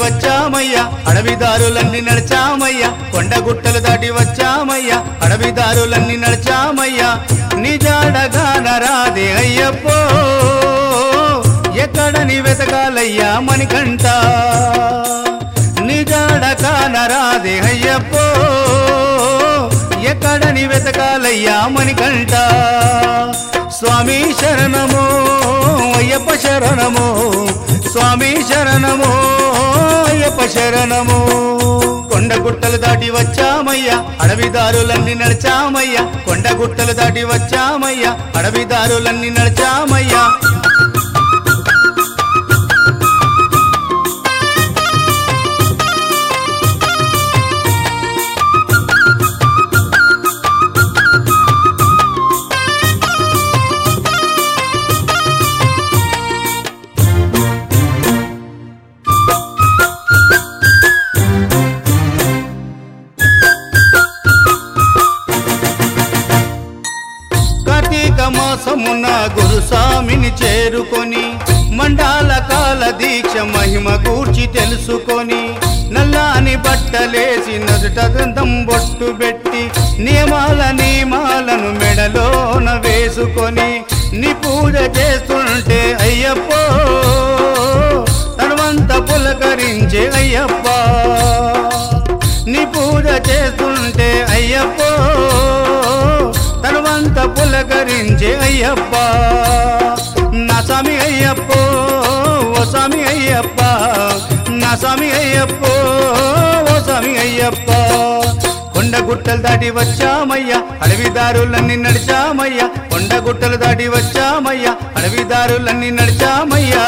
వచ్చామయ్యా అడవిదారులన్నీ నడిచామయ్యా కొండ గుట్టలు దాటి వచ్చామయ్యా అడవిదారులన్నీ నడిచామయ్యా నిజాడగా నరాదే అయ్యప్పో ఎక్కడని వెతకాలయ్యా మణికంట నిజాడక నరాదే అయ్యప్పో ఎక్కడని వెతకాలయ్యా మణికంట స్వామి శరణమో అయ్యప్ప శరణమో స్వామి శరణమో అయ్యప్ప శరణమో కొండ గుట్టలు దాటి వచ్చామయ్యా అడవిదారులన్నీ నడిచామయ్యా కొండ గుట్టలు దాటి వచ్చామయ్యా అడవిదారులన్నీ నడిచామయ్యా కార్తీక మాసమున గురుస్వామిని చేరుకొని మండాల కాల దీక్ష మహిమ గూర్చి తెలుసుకొని నల్లాని బట్టలేసి నదుట దంతం బొట్టు పెట్టి నియమాల నియమాలను మెడలోన వేసుకొని నీ పూజ చేస్తుంటే అయ్యప్పో తనవంత పులకరించే అయ్యప్ప నీ పూజ చేస్తుంటే అయ్యప్పో తనువంత పులకరించే అయ్యప్ప నా స్వామి అయ్యప్పో ఓ స్వామి అయ్యప్ప నా స్వామి అయ్యప్పో ఓ స్వామి అయ్యప్ప కొండ గుట్టలు దాటి వచ్చామయ్యా అడవిదారులన్నీ నడిచామయ్యా కొండ గుట్టలు దాటి వచ్చామయ్యా అడవిదారులన్నీ నడిచామయ్యా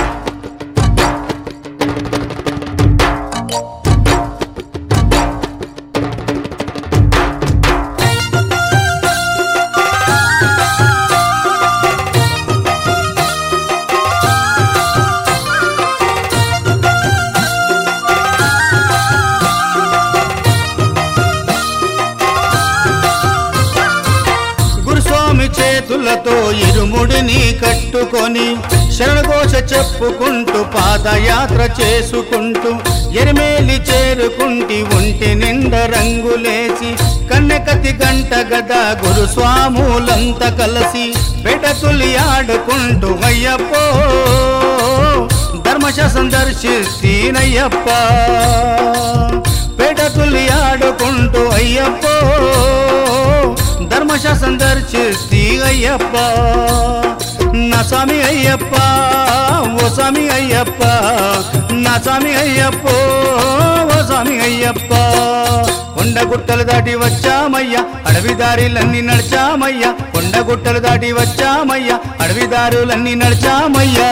గురుస్వామి చేతులతో ఇరుముడిని కట్టుకొని శరణఘోష చెప్పుకుంటూ పాదయాత్ర చేసుకుంటూ ఎరిమేలి చేరుకుంటి ఒంటి నిండా రంగులేసి కన్నెకతి గంట గద గురుస్వాములంతా కలిసి పెడతులి ఆడుకుంటూ అయ్యప్పో ధర్మశాసం దర్శిస్తీనయ్యప్ప పెడతులి ఆడుకుంటూ అయ్యప్పో ధర్మశాసం దర్శిస్తీ అయ్యప్ప నా స్వామి అయ్యప్ప ఓ స్వామి అయ్యప్ప నా స్వామి అయ్యప్ప ఓ స్వామి అయ్యప్ప కొండ గుట్టలు దాటి వచ్చామయ్యా అడవిదారులన్నీ నడిచామయ్యా కొండ గుట్టలు దాటి వచ్చామయ్యా అడవిదారులన్నీ నడిచామయ్యా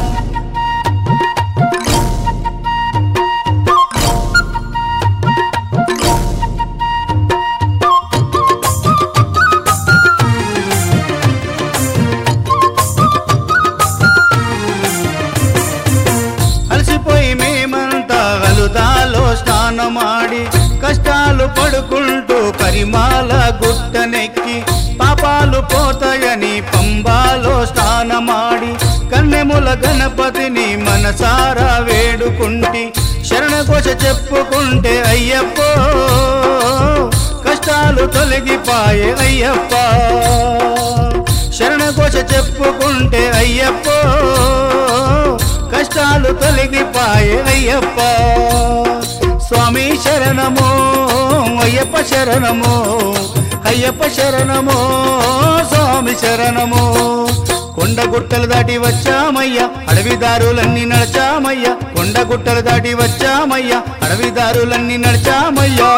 అలసిపోయి మేమంతా అలుదాలో స్నానమాడి కష్టాలు పడుకుంటూ కరిమాల గుట్టనెక్కి పాపాలు పోతాయని పంబాలో స్నానమాడి కన్నెముల గణపతిని మనసారా వేడుకుంటి శరణఘోష చెప్పుకుంటే అయ్యప్పో కష్టాలు తొలగిపాయే అయ్యప్ప శరణఘోష చెప్పుకుంటే అయ్యప్పో కష్టాలు తొలగిపాయే అయ్యప్ప స్వామి శరణమో అయ్యప్ప శరణమో అయ్యప్ప శరణమో స్వామి శరణమో కొండ గుట్టలు దాటి వచ్చామయ్యా అడవిదారులన్నీ నడిచామయ్యా కొండ గుట్టలు దాటి వచ్చామయ్యా అడవిదారులన్నీ నడిచామయ్యా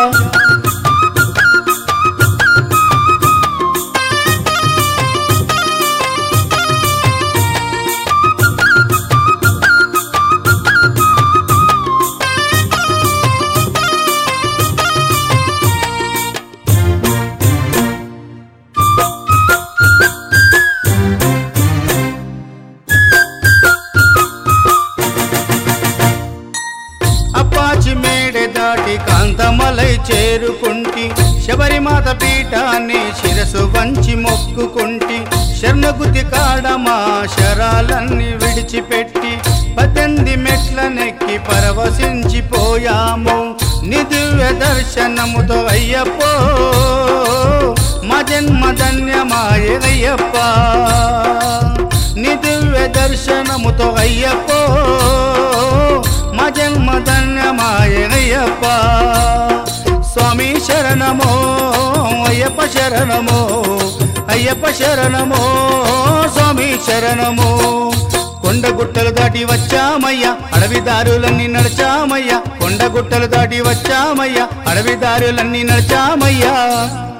అప్పాచి మేడె దాటి కాంతమలై చేరుకుంటి శబరిమాత పీఠాన్ని శిరసు వంచి మొక్కుకుంటి శరణగుతి కాడమా శరాలన్నీ విడిచిపెట్టి పద్దెనిమిది మెట్ల నెక్కి పరవశించిపోయాము నీ దివ్య దర్శనముతో అయ్యప్పో మా జన్మ ధన్యమాయే అయ్యప్ప నీ దివ్య దర్శనముతో అయ్యప్పో మా జన్మ ధన్యమాయే అయ్యప్ప స్వామి శరణమో అయ్యప్ప శరణమో అయ్యప్ప శరణమో స్వామి శరణమో కొండ గుట్టలు దాటి వచ్చామయ్యా అడవి దారులన్నీ నడిచామయ్యా కొండ గుట్టలు దాటి వచ్చామయ్యా అడవి దారులన్నీ నడిచామయ్యా